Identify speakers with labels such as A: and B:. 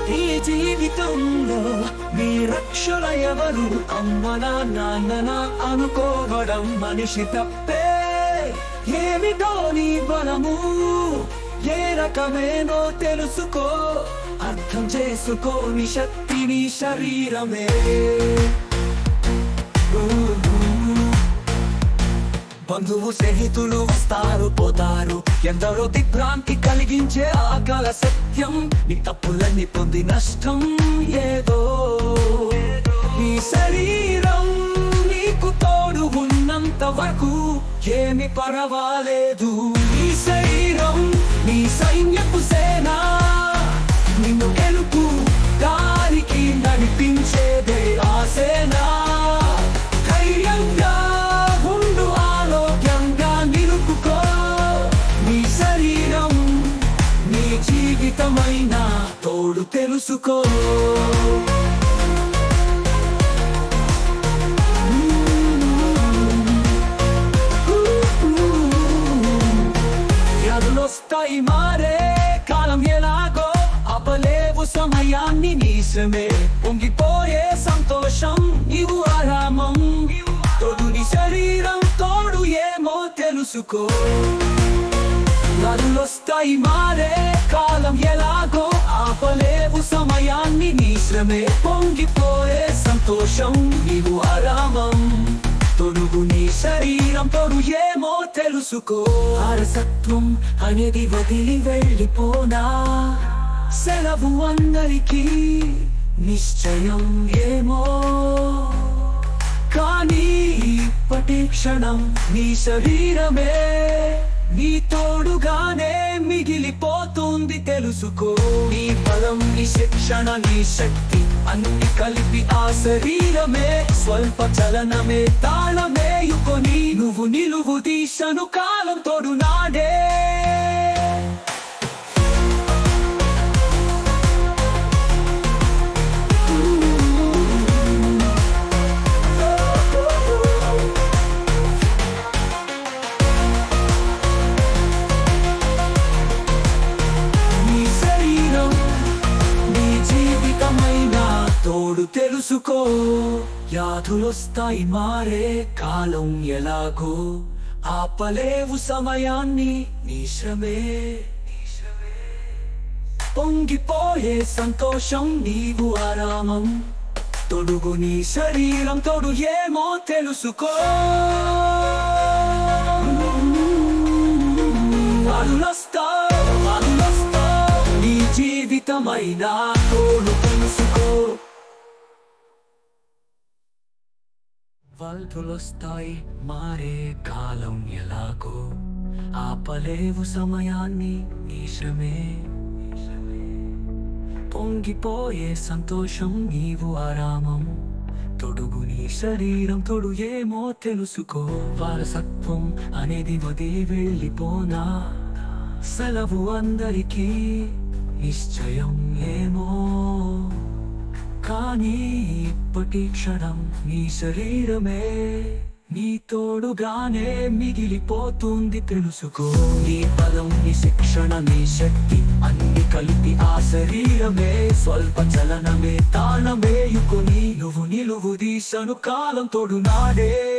A: ఈ జీవితంలో మీ రక్షణ ఎవరు అమ్మనా నాన్ననా అనుకోవడం మనిషి తప్పే ఏమిటో నీ బలము ఏ రకమేనో తెలుసుకో అర్థం చేసుకో నీ శక్తి నీ శరీరమే బంధువు స్నేహితులు వస్తారు పోతారు ఎందరో దిగ్భ్రాంతి కలిగించే ఆకల సత్యం నీ తప్పులన్నీ పొంది నష్టం ఏదో నీ శరీరం నీకు తోడు ఉన్నంత వరకు ఏమి పర్వాలేదు నీ శరీరం నీ సైన్యపు సేన నిన్ను గెలుపు దారికి నడిపించేదే ఆ సేన ధైర్యంగా ఉండు ఆరోగ్యంగా నిలుపుకో నీ శరీరం నీ జీవితమైన తోడు తెలుసుకో వ్యాధులొస్తాయి మారే కాలం ఎలాగో అపలేవు సమయాన్ని నీసమే పొంగిపోయే సంతోషం నీవు ఆరామం తోడు నీ శరీరం తోడు ఏమో తెలుసుకో వ్యాధులొస్తాయి మారే కాలం ఎలాగో ఆపలేవు సమయాన్ని నీ శ్రమే పొంగిపోయే సంతోషం నీవు ఆరామం తొడుగు నీ శరీరం తోడు ఏమో తెలుసుకో అరసత్వం అనేది వదిలి వెళ్ళిపోనా సెలవు అందరికీ నిశ్చయం ఏమో కానీ ఇప్పటి క్షణం నీ శరీరమే నీ తోడుగానే మిగిలిపోతుంది తెలుసుకో నీ బలం నీ శిక్షణ నీ శక్తి అన్ని కలిపి ఆ శరీరమే స్వల్ప చలనమే తాళమేయుకొని నువ్వు నిలువు తీసను కాలం తోడు నాడే నీ శరీరం నీ జీవితమైన తోడు తెలుసుకో వ్యాధులొస్తాయి మారే కాలం ఎలాగో ఆపలేవు సమయాన్ని నీ శ్రమే పొంగిపోయే సంతోషం నీవు ఆరామం తొడుగు నీ శరీరం తోడు ఏమో తెలుసుకో వాడులొస్తావు, వాడులొస్తావు, నీ జీవితమైన తోడు తెలుసుకో వల్తులొస్తాయి మారే కాలం ఎలాగో ఆపలేవు సమయాన్ని నీ శ్రమే పొంగిపోయే సంతోషం నీవు ఆరామం తొడుగు నీ శరీరం తొడు ఏమో తెలుసుకో వారసత్వం అనేది వదిలి వెళ్ళిపోనా సెలవు అందరికీ నిశ్చయం ఏమో కానీ ఇప్పటి క్షణం నీ శరీరమే నీ తోడుగానే మిగిలిపోతుంది తెలుసుకో నీ పదం నీ శిక్షణ నీ శక్తి అన్ని కలిపి ఆ శరీరమే స్వల్ప చలనమే తాళమేయుకొని నువ్వు నిలువు దీసను కాలం తోడు నాడే